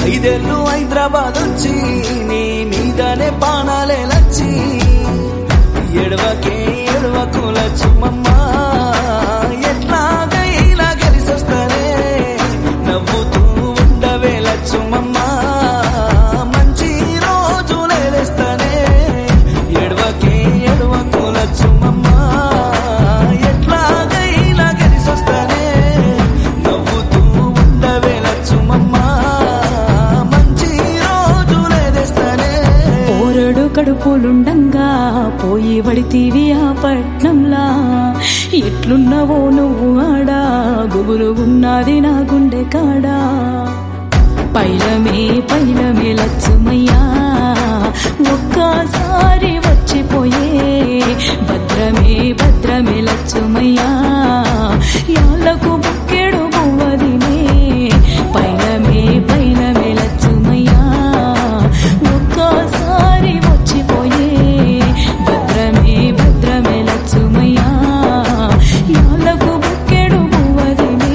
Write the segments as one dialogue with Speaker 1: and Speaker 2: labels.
Speaker 1: ఐదేళ్ళు హైదరాబాద్ వచ్చి నీ మీదనే పానాలే లచ్చి ఎడవకే ఎడవకు లచ్చుమమ్మ ఎట్లాగైనా గెలిసొస్తానే నవ్వుతూ ఉండవే లచ్చుమమ్మ మంచి రోజు లేస్తానే ఎడవకే ఎడవకు లచ్చుమమ్మ ఎట్లాగైనా గెలిసొస్తానే నవ్వుతూ ఉండవే లచ్చుమమ్మ మంచి రోజు లేస్తానే
Speaker 2: పోరడు కడుపులుండంగా పోయి పడితీవి ఆ పట్నంలా ఎట్లున్నావో నువ్వు ఆడా గుబురుగున్నది నా గుండె కాడా పైలమే పైలమే లచ్చుమయ్యా ఒక్కసారి వచ్చిపోయే భద్రమే భద్రమే లచ్చుమయ్యా యాళ్ళకు బుక్కెడు బువ్వదినే పైలమే పైలమే లచ్చుమయ్యా ఒక్కసారి వచ్చిపోయే భద్రమే భద్రమే లచ్చుమయ్యా యాళ్ళకు బుక్కెడు బువ్వదినే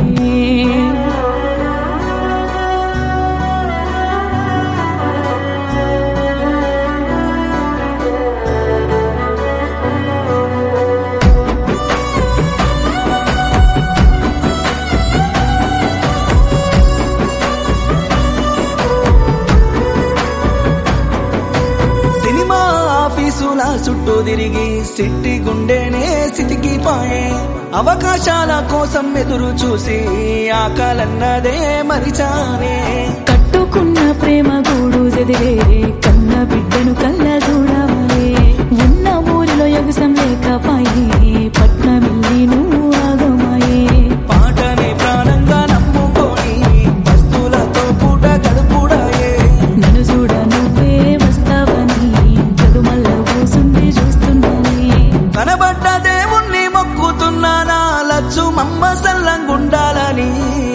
Speaker 1: సినిమా ఆఫీసుల చుట్టూ తిరిగి సిట్టి గుండెనే సిటికి పాయే అవకాశాల కోసం ఎదురు చూసి ఆకలన్నదే మరిచానే
Speaker 2: కట్టుకున్న ప్రేమ గూడు చెదిరే కన్న బిడ్డను కళ్ళ చూడవలే ఉన్న ఊరిలో ఎగసం లేకపాయే పట్నమిల్లి నువ్వు ఆగమాయే
Speaker 1: పాటని ప్రాణంగా నమ్ముకొని వస్తువులతో పూట గడుపుడాయే
Speaker 2: నన్ను చూడ నువ్వే వస్తావని గడుమల్ల కూసుండి చూస్తున్నానే
Speaker 1: కనబడ్డ దేవుణ్ణి మొక్కుతున్నానా లచ్చు మమ్మ సల్లంగుండాలని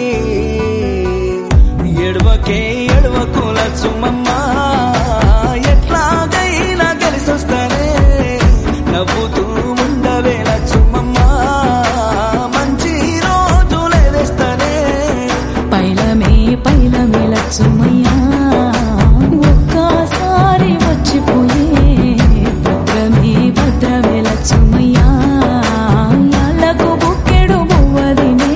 Speaker 1: ఎడవకే ఎడవకు లచ్చు మమ్మ ఎట్లాగైనా కలిసొస్తానే నవ్వుతూ ఉండవే లచ్చు మమ్మ మంచి రోజు లేదేస్తానే
Speaker 2: పైలమే పైలమే లచ్చుమయ్యా ఒక్కసారి వచ్చిపోయే భద్రమే భద్రమే లచ్చుమయ్యా యాళ్ళకు బుక్కెడు బువ్వదినే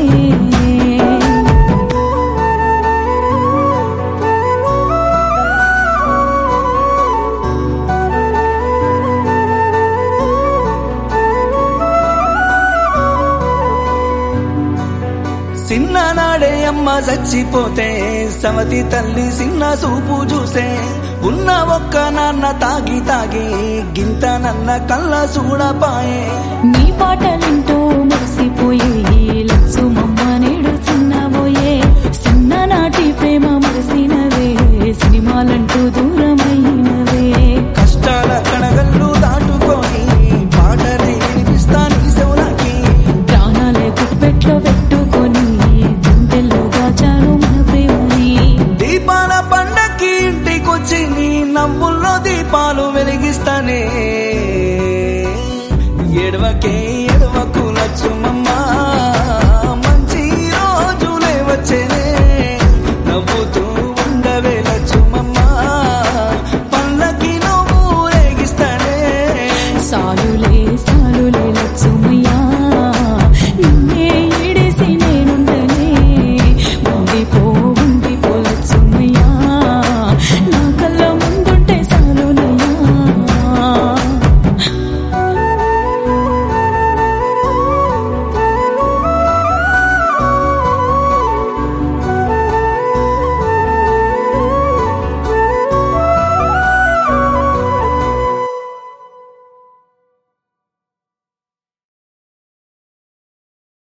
Speaker 1: చిన్ననాడే అమ్మ చచ్చిపోతే సమతి తల్లి చిన్న చూపు చూసే ఉన్న ఒక్క నాన్న తాగి తాగి గింత నన్న కళ్ళ చూడపాయే
Speaker 2: నీ పాటలింటూ మురిసిపోయే లచ్చు మమ్మ నేడు చిన్నబోయే చిన్ననాటి ప్రేమ